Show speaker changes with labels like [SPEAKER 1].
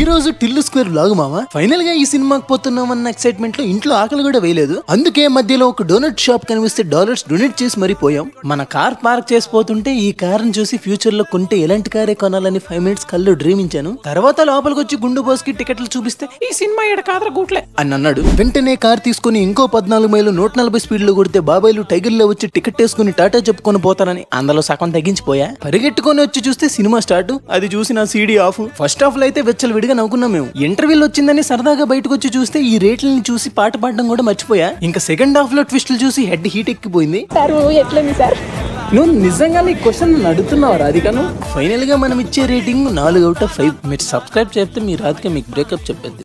[SPEAKER 1] ఈ రోజు టిల్లు స్క్వేర్ లాగు మామ ఫైనల్ గా ఈ సినిమాకి పోతున్నామన్న ఎక్సైట్మెంట్ లో ఇంట్లో ఆకలి కూడా వేయలేదు అందుకే మధ్యలో ఒక డొనట్ షాప్ కనిపిస్తే డాలర్స్ డొనేట్ చేసి మరీ పోయాం మన కార్ పార్క్ చేసిపోతుంటే ఈ కార్ చూసి ఫ్యూచర్ లో కొంటే ఎలాంటి కారే కొనాలని ఫైవ్ మినిట్స్ కళ్ళు డ్రీమ్ ఇచ్చాను తర్వాత లోపలికి వచ్చి గుండు బోస్కి టికెట్లు చూపిస్తే ఈ సినిమా ఇక్కడ కాదర గూట్లే అని అన్నాడు వెంటనే కార్ తీసుకుని ఇంకో పద్నాలుగు మైలు నూట నలభై స్పీడ్ లో కొడితే బాబాయ్లు టైగర్ లో వచ్చి టికెట్ వేసుకుని టాటా చెప్పుకొని పోతారని అందులో సగం తగ్గించిపోయా పరిగెట్టుకొని వచ్చి చూస్తే సినిమా స్టార్ట్ అది చూసి నా సీడీ ఆఫ్ ఫస్ట్ హాఫ్ లో అయితే వెచ్చలు విడిగా నవ్వుకున్నాం మేము ఇంటర్వ్యూలు వచ్చిందని సరదాగా బయటకు వచ్చి చూస్తే ఈ రేట్లని చూసి పాట పాడడం కూడా మర్చిపోయా ఇంకా సెకండ్ హాఫ్ లో ట్విస్టులు చూసి హెడ్ హీట్ ఎక్కిపోయింది
[SPEAKER 2] సార్ మూవీ ఎట్లుంది సార్
[SPEAKER 1] నువ్వు నిజంగా నీ క్వశ్చన్ నన్ను అడుగుతున్నావు రాధికను ఫైనల్ గా మనం ఇచ్చే రేటింగ్ నాలుగు అవుట్ ఆఫ్ ఫైవ్ మీరు సబ్స్క్రైబ్ చేస్తే మీ రాధిక మీకు బ్రేకప్ చెప్పేది